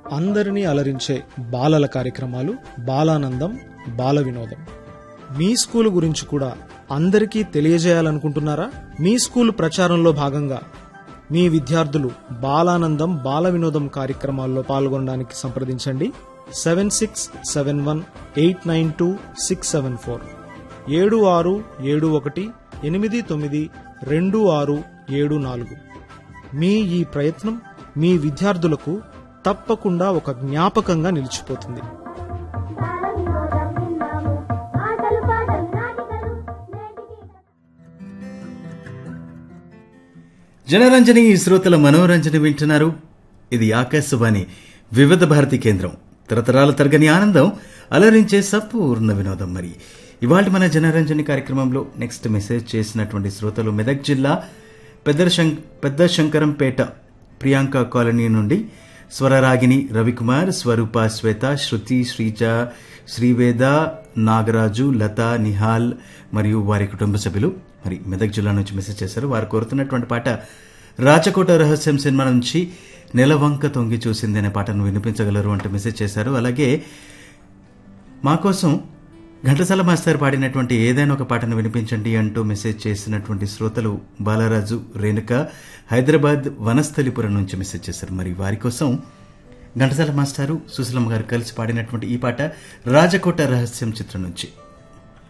అందరినీ అలరించే బాలల కార్యక్రమాలు బాలానందం బాల వినోదం మీ స్కూల్ గురించి కూడా అందరికీ తెలియజేయాలనుకుంటున్నారా మీ స్కూల్ ప్రచారంలో భాగంగా మీ విద్యార్థులు బాలానందం బాల వినోదం కార్యక్రమాల్లో పాల్గొనడానికి సంప్రదించండి seven six seven one eight nine two six seven four ఏడు ఆరు ఏడు ఒకటి ఎనిమిది తొమ్మిది రెండు ఆరు ఏడు నాలుగు మీ ఈ ప్రయత్నం మీ విద్యార్థులకు తప్పకుండా ఒక జ్ఞాపకంగా నిలిచిపోతుంది బాలవినోదం విన్నాము ఆటలు పాటలు నాటికలు నేటికి జనరంజని శ్రోతల మనోరంజన వింటున్నారు ఇది ఆకాశవాణి వివిధ భారతి కేంద్రం తరతరాల తరగని ఆనందం అలరించే సంపూర్ణ వినోదం మరి ఇవాళ మన జనరంజని కార్యక్రమంలో నెక్స్ట్ మెసేజ్ చేసినటువంటి శ్రోతలు మెదక్ జిల్లా పెద్ద శం- పెద్ద శంకరంపేట ప్రియాంక కాలనీ నుండి స్వరరాగిని రవికుమార్ స్వరూప శ్వేత శృతి శ్రీజ శ్రీవేద నాగరాజు లత నిహాల్ మరియు వారి కుటుంబ సభ్యులు మరి మెదక్ జిల్లా నుంచి మెసేజ్ చేశారు వారు కోరుతున్నటువంటి పాట రాచకోట రహస్యం సినిమా నుంచి నెలవంక తొంగి చూసింది అనే పాటను వినిపించగలరు అంటూ మెసేజ్ చేశారు అలాగే మా కోసం ఘంటసాల మాస్టర్ పాడినటువంటి ఏదైనా ఒక పాటను వినిపించండి అంటూ మెసేజ్ చేసినటువంటి శ్రోతలు బాలరాజు రేణుక హైదరాబాద్ వనస్థలిపురం నుంచి మెసేజ్ చేశారు మరి వారి కోసం ఘంటసాల మాస్టారు సుశీలమ్మ గారు కలిసి పాడినటువంటి ఈ పాట రాజకోట రహస్యం చిత్రం నుంచి